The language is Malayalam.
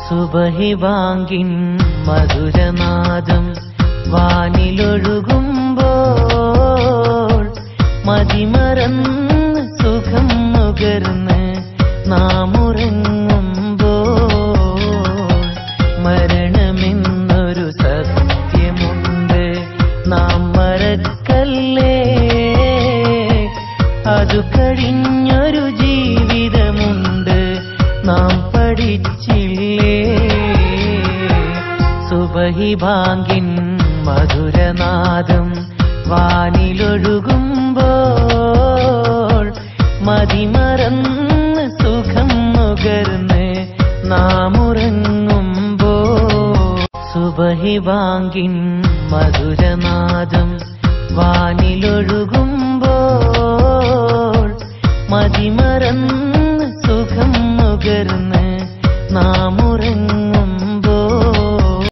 സുബഹി വാങ്കിൻ മധുരനാദം വാനിലൊഴുകുമ്പോൾ മതിമറന്ന് സുഖം നുകർന്ന് നാം ഉറങ്ങുമ്പോൾ മരണമെന്നൊരു സത്യമുണ്ട് നാം മറക്കല്ലേ അതു കഴിഞ്ഞൊരു ജീവിതമുണ്ട് നാം പഠിച്ചില്ലേ സുബഹി ഭാങ്കിൻ മധുരനാദം വാനിലൊഴുകുമ്പോൾ മതിമറന്ന് സുഖം നുകർന്ന് നാം ഉറങ്ങുമ്പോൾ സുബഹി ബാങ്കിൻ മധുരനാദം വാനിലൊഴുകുമ്പോൾ മതിമറന്ന് സുഖം നുകർന്ന് നാം ഉറങ്ങും